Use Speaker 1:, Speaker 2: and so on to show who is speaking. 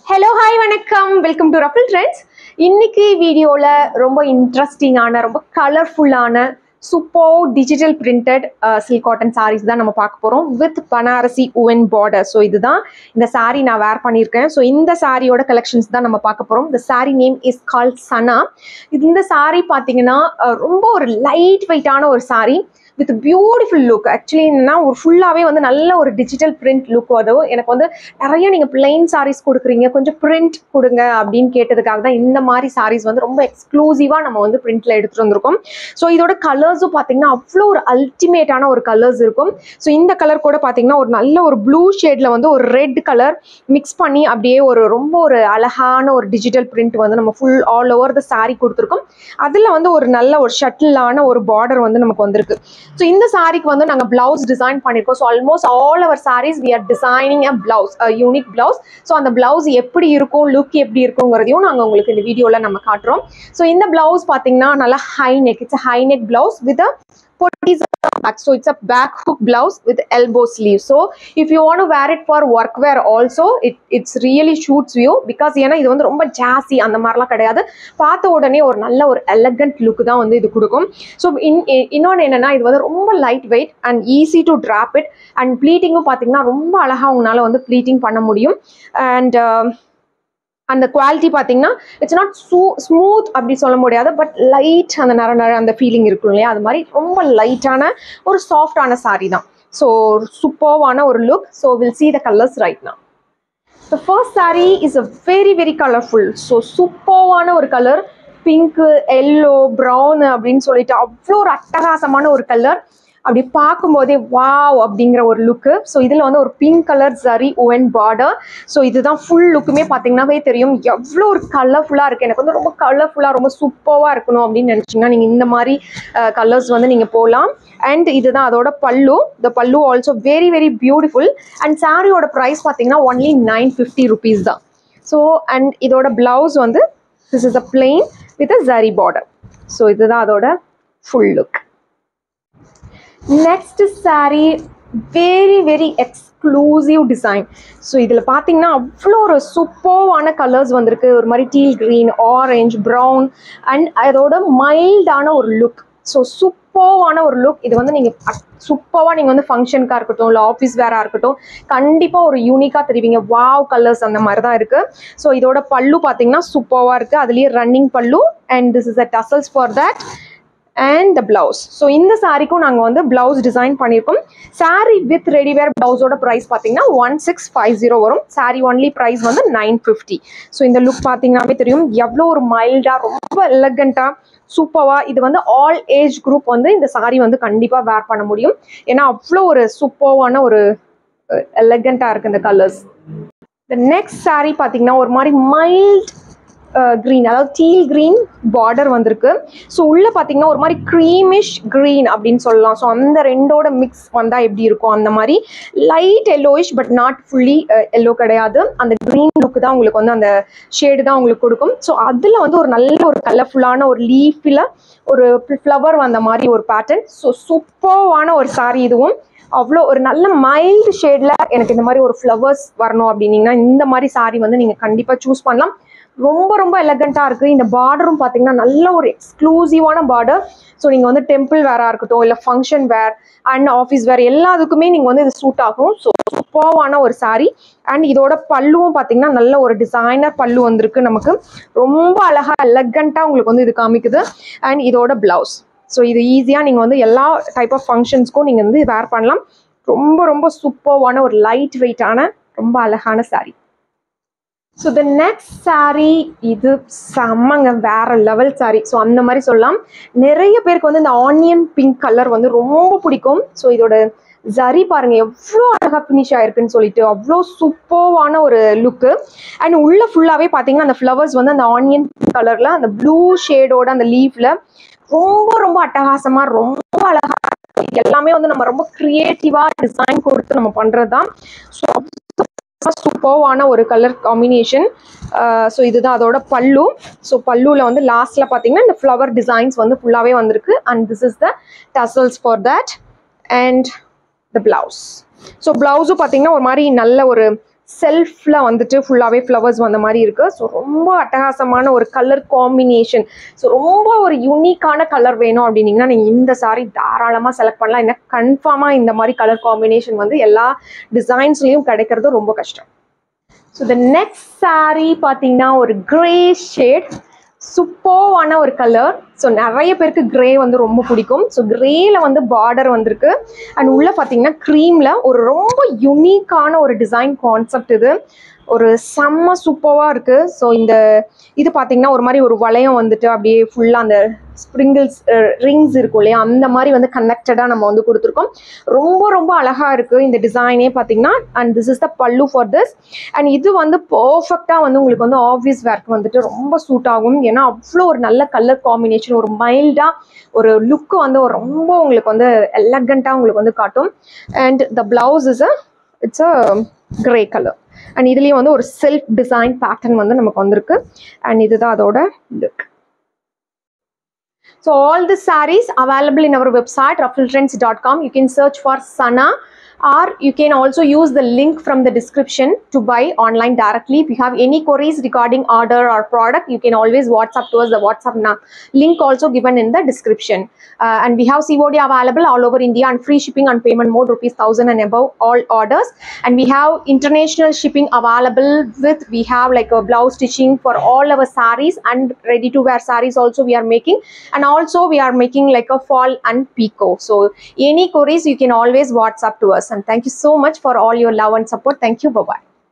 Speaker 1: Hello hi வணக்கம் welcome to Ruffle Trends இன்னைக்கு வீடியோவில் ரொம்ப இன்ட்ரெஸ்டிங்கான ரொம்ப கலர்ஃபுல்லான super digital printed silk cotton sarees தான் நம்ம பார்க்க போகிறோம் with Banarasi woven border so இதுதான் இந்த saree நான் வேர் பண்ணியிருக்கேன் ஸோ இந்த சாரியோட கலெக்ஷன்ஸ் தான் நம்ம பார்க்க போகிறோம் இந்த saree நேம் இஸ் கால் சனா இந்த saree பார்த்தீங்கன்னா அஹ், ரொம்ப ஒரு லைட் வெயிட்டான ஒரு saree with beautiful look actually என்னன்னா ஒரு ஃபுல்லாகவே வந்து நல்ல ஒரு டிஜிட்டல் பிரிண்ட் லுக் வரும் எனக்கு வந்து நிறைய நீங்கள் பிளெயின் sarees கொடுக்குறீங்க கொஞ்சம் பிரிண்ட் கொடுங்க அப்படின்னு கேட்டதுக்காக தான் இந்த மாதிரி sarees வந்து ரொம்ப எக்ஸ்க்ளூசிவாக நம்ம வந்து பிரிண்ட்ல எடுத்துட்டு வந்திருக்கோம் ஸோ இதோட கலர்ஸும் பார்த்தீங்கன்னா அவ்வளோ ஒரு அல்டிமேட்டான ஒரு கலர்ஸ் இருக்கும் ஸோ இந்த கலர் கூட பார்த்தீங்கன்னா ஒரு நல்ல ஒரு ப்ளூ ஷேட்ல வந்து ஒரு ரெட் கலர் மிக்ஸ் பண்ணி அப்படியே ஒரு ரொம்ப ஒரு அழகான ஒரு டிஜிட்டல் பிரிண்ட் வந்து நம்ம full all over the saree கொடுத்துருக்கோம் அதில் வந்து ஒரு நல்ல ஒரு ஷட்டிலான ஒரு பார்டர் வந்து நமக்கு வந்திருக்கு ஸோ இந்த சாரிக்கு வந்து நாங்கள் பிளவுஸ் டிசைன் பண்ணியிருக்கோம் so almost all our sarees we are designing a blouse unique blouse so அந்த பிளவுஸ் எப்படி இருக்கும் லுக் எப்படி இருக்குங்கிறதையும் நாங்கள் உங்களுக்கு இந்த வீடியோவில் நம்ம காட்டுறோம் ஸோ இந்த பிளவுஸ் பார்த்தீங்கன்னா நல்லா high neck it's high neck blouse with பொட்டிஸ் back so it's a back hook blouse with elbow sleeve so if you want to wear it for work wear also it it's really shoots you because ஏன்னா இது வந்து ரொம்ப ஜாஸ்தி அந்த மாதிரிலாம் கிடையாது பார்த்த உடனே ஒரு நல்ல ஒரு எலகண்ட் லுக் தான் வந்து இது கொடுக்கும் ஸோ இன் இன்னொன்று என்னன்னா இது வந்து ரொம்ப light weight and easy to drape it and ப்ளீட்டிங்கும் பார்த்தீங்கன்னா ரொம்ப அழகாக உங்களால் வந்து ப்ளீட்டிங் பண்ண முடியும் அண்ட் அந்த குவாலிட்டி பார்த்தீங்கன்னா இட்ஸ் நாட் சூ ஸ்மூத் அப்படி சொல்ல முடியாது பட் லைட் அந்த நர நர அந்த ஃபீலிங் இருக்கும் இல்லையா அது மாதிரி ரொம்ப லைட்டான ஒரு சாஃப்டான saree தான் ஸோ சூப்பர்வான ஒரு look so will see the colours right now the first saree is a very very colorful so சூப்பர்வான ஒரு கலர் பிங்க்கு எல்லோ ப்ரௌன் அப்படின்னு சொல்லிட்டு அவ்வளோ ஒரு அட்டகாசமான ஒரு கலர் அப்படி பார்க்கும்போதே வாவ் அப்படிங்கிற ஒரு லுக்கு ஸோ இதில் வந்து ஒரு pink colour zari woven border so இதுதான் ஃபுல் லுக்குமே பார்த்தீங்கன்னாவே தெரியும் எவ்வளோ ஒரு கலர்ஃபுல்லாக இருக்குது எனக்கு வந்து ரொம்ப கலர்ஃபுல்லாக ரொம்ப சூப்பராக இருக்கணும் அப்படின்னு நினச்சிங்கன்னா நீங்கள் இந்த மாதிரி கலர்ஸ் வந்து நீங்கள் போகலாம் அண்ட் இதுதான் அதோட பல்லு இந்த pallu also very very beautiful and சாரியோட ப்ரைஸ் பார்த்தீங்கன்னா ஒன்லி நைன் ஃபிஃப்டி ருபீஸ் தான் ஸோ அண்ட் இதோட பிளவுஸ் வந்து this is a plain with a zari border so இதுதான் அதோட full look next saree very very exclusive design so இதில் பார்த்தீங்கன்னா அவ்வளோ ஒரு சூப்பர்வான கலர்ஸ் வந்திருக்கு ஒரு மாதிரி teal green orange brown and அதோட மைல்டான ஒரு லுக் ஸோ சூப்பர்வான ஒரு லுக் இது வந்து நீங்கள் சூப்பராக நீங்கள் வந்து ஃபங்க்ஷனுக்காக இருக்கட்டும் இல்லை ஆஃபீஸ் வேராக இருக்கட்டும் கண்டிப்பாக ஒரு யூனிக்காக தெரிவிங்க வாவ் கலர்ஸ் அந்த மாதிரி தான் இருக்குது ஸோ இதோட பல்லு பார்த்தீங்கன்னா சூப்பராக இருக்குது அதுலேயே running pallu and this is a tassels for that and the blouse so இந்த சாரிக்கும் நாங்கள் வந்து பிளவுஸ் டிசைன் பண்ணியிருக்கோம் saree வித் ரெடிவேர் பிளவுஸோட ப்ரைஸ் பார்த்தீங்கன்னா ஒன் சிக்ஸ் ஃபைவ் ஜீரோ வரும் saree ஒன்லி ப்ரைஸ் வந்து நைன் ஃபிஃப்டி ஸோ இந்த லுக் பார்த்தீங்கன்னாவே தெரியும் எவ்வளோ ஒரு மைல்டாக ரொம்ப எலகண்ட்டாக சூப்பராக இது வந்து ஆல் ஏஜ் குரூப் வந்து இந்த saree வந்து கண்டிப்பாக வேர் பண்ண முடியும் ஏன்னா அவ்வளோ ஒரு சூப்பர்வான ஒரு எலகண்ட்டாக இருக்குது இந்த கலர்ஸ் இந்த நெக்ஸ்ட் saree பார்த்தீங்கன்னா ஒரு மாதிரி மைல்ட் க்ரீன் அதாவது டீல் க்ரீன் பார்டர் வந்திருக்கு ஸோ உள்ளே பார்த்தீங்கன்னா ஒரு மாதிரி க்ரீமிஷ் க்ரீன் அப்படின்னு சொல்லலாம் ஸோ அந்த ரெண்டோட மிக்ஸ் வந்தால் எப்படி இருக்கும் அந்த மாதிரி light yellowish but not fully yellow கிடையாது அந்த க்ரீன் லுக் தான் உங்களுக்கு வந்து அந்த ஷேடு தான் உங்களுக்கு கொடுக்கும் ஸோ அதில் வந்து ஒரு நல்ல ஒரு கலர்ஃபுல்லான ஒரு லீஃபில் ஒரு ஃப்ளவர் வந்த மாதிரி ஒரு பேட்டர்ன் ஸோ சூப்பர்வான ஒரு saree இதுவும் அவ்வளோ ஒரு நல்ல மைல்டு ஷேடில் எனக்கு இந்த மாதிரி ஒரு ஃப்ளவர்ஸ் வரணும் அப்படின்னீங்கன்னா இந்த மாதிரி saree வந்து நீங்கள் கண்டிப்பாக சூஸ் பண்ணலாம் ரொம்ப ரொம்ப எலகண்ட்டாக இருக்குது இந்த பார்டரும் பார்த்தீங்கன்னா நல்ல ஒரு எக்ஸ்க்ளூசிவான பார்டர் ஸோ நீங்கள் வந்து டெம்பிள் வேராக இருக்கட்டும் இல்லை function wear and office wear எல்லாத்துக்குமே நீங்கள் வந்து இது சூட் ஆகும் ஸோ சூப்பர்வான ஒரு saree அண்ட் இதோட பல்லுவும் பார்த்தீங்கன்னா நல்ல ஒரு டிசைனர் பல்லு வந்திருக்கு நமக்கு ரொம்ப அழகாக எலகண்ட்டாக உங்களுக்கு வந்து இது காமிக்குது அண்ட் இதோட பிளவுஸ் ஸோ இது ஈஸியாக நீங்கள் வந்து எல்லா டைப் ஆஃப் ஃபங்க்ஷன்ஸ்க்கும் நீங்கள் வந்து வேர் பண்ணலாம் ரொம்ப ரொம்ப சூப்பர்வான ஒரு லைட் வெயிட்டான ரொம்ப அழகான saree so the next saree இது செம்மங்க வேற லெவல் saree ஸோ அந்த மாதிரி சொல்லலாம் நிறைய பேருக்கு வந்து இந்த ஆனியன் பிங்க் கலர் வந்து ரொம்ப பிடிக்கும் ஸோ இதோட ஜரி பாருங்க எவ்வளோ அழகாக ஃபினிஷ் ஆயிருக்குன்னு சொல்லிட்டு அவ்வளோ சூப்பர்வான ஒரு லுக்கு அண்ட் உள்ள ஃபுல்லாகவே பார்த்தீங்கன்னா அந்த ஃப்ளவர்ஸ் வந்து அந்த ஆனியன் கலரில் அந்த ப்ளூ ஷேடோட அந்த லீஃப்ல ரொம்ப ரொம்ப அட்டகாசமா ரொம்ப அழகா இருக்கு. இது எல்லாமே வந்து நம்ம ரொம்ப கிரியேட்டிவா டிசைன் கொடுத்து நம்ம பண்றது தான் ஸோ சூப்பர்வான ஒரு கலர் காம்பினேஷன் ஸோ இதுதான் அதோட பல்லு ஸோ பல்லுவில் வந்து லாஸ்ட்டில் பார்த்தீங்கன்னா இந்த ஃப்ளவர் டிசைன்ஸ் வந்து ஃபுல்லாகவே வந்திருக்கு and this is the tassels for that and the blouse so பிளவுஸும் பார்த்தீங்கன்னா ஒரு மாதிரி நல்ல ஒரு செல்ஃபில் வந்துட்டு ஃபுல்லாகவே ஃப்ளவர்ஸ் வந்த மாதிரி இருக்குது ஸோ ரொம்ப அட்டகாசமான ஒரு கலர் காம்பினேஷன் ஸோ ரொம்ப ஒரு யூனிக்கான கலர் வேணும் அப்படின்னீங்கன்னா நீங்கள் இந்த சாரீ தாராளமாக செலக்ட் பண்ணலாம் என்ன கன்ஃபார்மாக இந்த மாதிரி கலர் காம்பினேஷன் வந்து எல்லா டிசைன்ஸ்லேயும் கிடைக்கிறது ரொம்ப கஷ்டம் ஸோ த நெக்ஸ்ட் saree பார்த்தீங்கன்னா ஒரு கிரே ஷேட் சூப்பர்வான ஒரு கலர் ஸோ நிறைய பேருக்கு கிரே வந்து ரொம்ப பிடிக்கும் ஸோ கிரேல வந்து பார்டர் வந்திருக்கு அண்ட் உள்ள பார்த்தீங்கன்னா க்ரீமில் ஒரு ரொம்ப யுனிக்கான ஒரு டிசைன் கான்செப்ட் இது ஒரு செம்ம சூப்பராக இருக்குது ஸோ இந்த இது பார்த்தீங்கன்னா ஒரு மாதிரி ஒரு வளையம் வந்துட்டு அப்படியே ஃபுல்லாக அந்த ஸ்ப்ரிங்கிள்ஸ் ரிங்ஸ் இருக்கும் இல்லையா அந்த மாதிரி வந்து கனெக்டடாக நம்ம வந்து கொடுத்துருக்கோம் ரொம்ப ரொம்ப அழகாக இருக்குது இந்த டிசைனே பார்த்தீங்கன்னா அண்ட் திஸ் இஸ் த பல்லு ஃபார் திஸ் அண்ட் இது வந்து பர்ஃபெக்டாக வந்து உங்களுக்கு வந்து ஆஃபீஸ் வேர்க்கு வந்துட்டு ரொம்ப சூட் ஆகும் ஏன்னா அவ்வளோ ஒரு நல்ல கலர் காம்பினேஷன் ஒரு மைல்டாக ஒரு லுக்கு வந்து ஒரு ரொம்ப உங்களுக்கு வந்து எலகண்ட்டாக உங்களுக்கு வந்து காட்டும் and the blouse is a it's a grey colour and இதுலேயும் வந்து ஒரு செல்ஃப் டிசைன் பேட்டர்ன் வந்து நமக்கு வந்திருக்கு அண்ட் இதுதான் அதோட look So all the sarees available in our website ruffletrends.com. You can search for Sana or you can also use the link from the description to buy online directly. If you have any queries regarding order or product, you can always WhatsApp to us. The WhatsApp na- link also given in the description. Uh, and we have COD available all over India and free shipping on payment mode rupees 1000 and above all orders. And we have international shipping available with we have like a blouse stitching for all our sarees and ready to wear sarees also we are making and also we are making like a fall and pico so any queries you can always whatsapp to us and thank you so much for all your love and support thank you bye bye